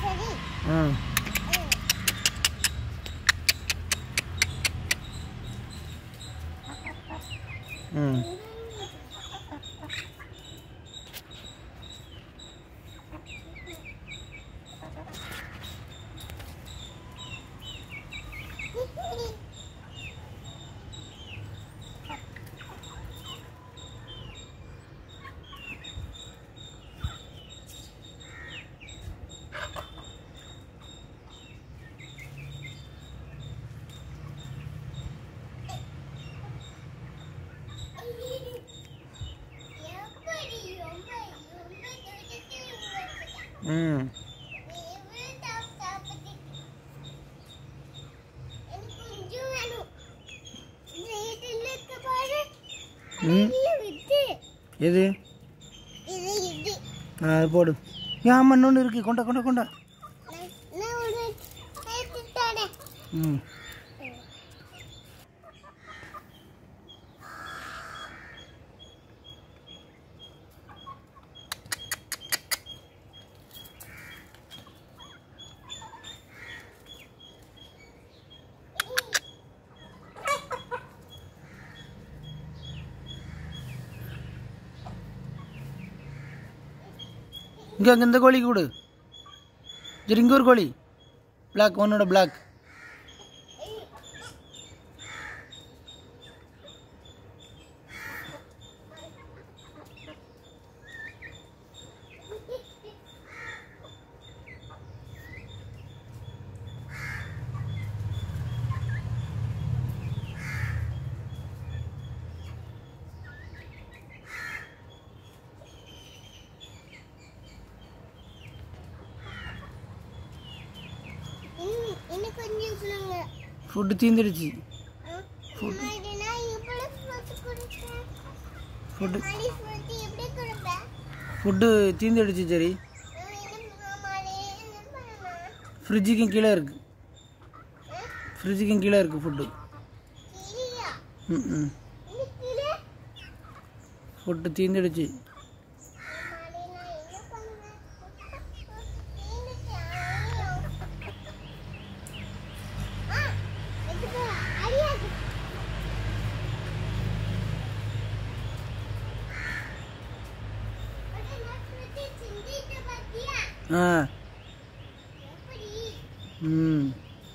சரி ம் ம் எப்படி ரொம்ப ரொம்ப துடிச்சிட்டு வச்சுட்டேன். ம் இவ்வளவு சாப்~ சாப்பிட்டு. எனக்கு கொஞ்சம் வேணும். இந்த இதுல இருக்க பாரு. ம். இது இது. எது இது இது. ஆ அது போடு ஏன் ஆமாம் இன்னொன்று இருக்குது கொண்டா கொண்டா கொண்டா நான் நான் ஒண்ணு எடுத்து தரேன். ம் இங்கே அங்கே இந்த கோழி கொடு சரி இங்கே ஒரு கோழி பிளாக் உன்னோட பிளாக் இன்னும் இன்னும் கொஞ்சம் கொடுங்க. ஃபுட்டு தீந்துடுச்சு ஆ? முன்னாடி நான் இவ்வளவு fruit கொடுத்தேன். ஃபுட்டு முன்னாடி fruit எப்படி கொடுப்பேன்? ஃபுட்டு தீந்துடுச்சு சரி நான் என்ன மாமாலே என்ன பண்ணணும்? ஃப்ரிட்ஜுக்கும் கீழே இருக்குது ஃப்ரிட்ஜுக்கும் கீழே இருக்குது ஃபுட்டு சரியா? ம் ம் இன்னைக்கு ஃபுட்டு தீந்துடுச்சு மாமாலே நான் என்ன பண்ணுவேன்? தீந்துச்சு, ஐயோ. ஆ, இதுக்கு அறியாது. அட, நான் fruit சிந்திட்டு பாத்தியா? ஆ எப்படி? ம்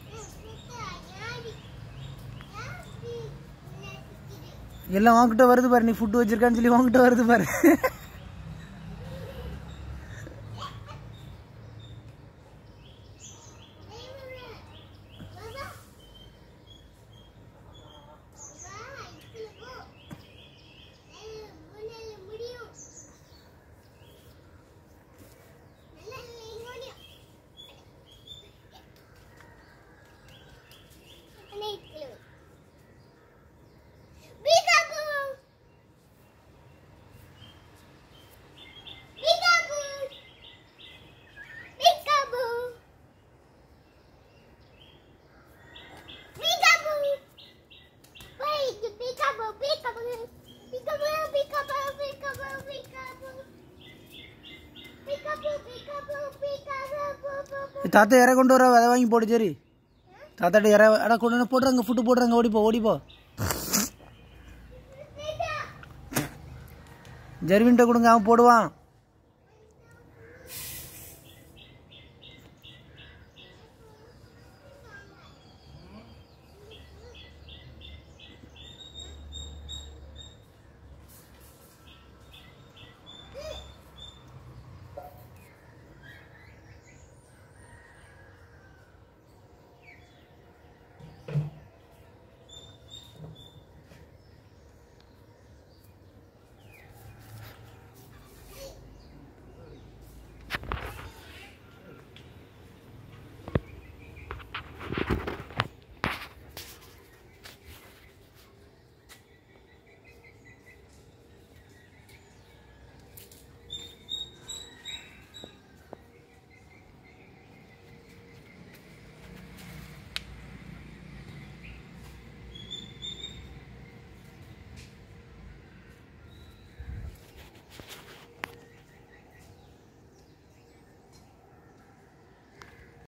எல்லாம் உன்கிட்ட வருது பாரு நீ ஃபுட்டு வச்சிருக்கான்னு சொல்லி உன்கிட்ட வருது பாரு Peekaboo! Peekaboo! Peekaboo! Peekaboo! Wait, peekaboo, peekaboo, peekaboo, peekaboo, peekaboo, peekaboo. Peekaboo, peekaboo, peekaboo, boo, boo, boo. தாத்தா இற கொண்டு வர அதை வாங்கி போடு சரி தாத்தாட்ட இற அடா கொண்டு வந்து போடுறாங்க ஃபுட்டு போடுறாங்க ஓடிப்போ ஓடிப்போ ஜெர்வின்ட்ட கொடுங்க அவன் போடுவான்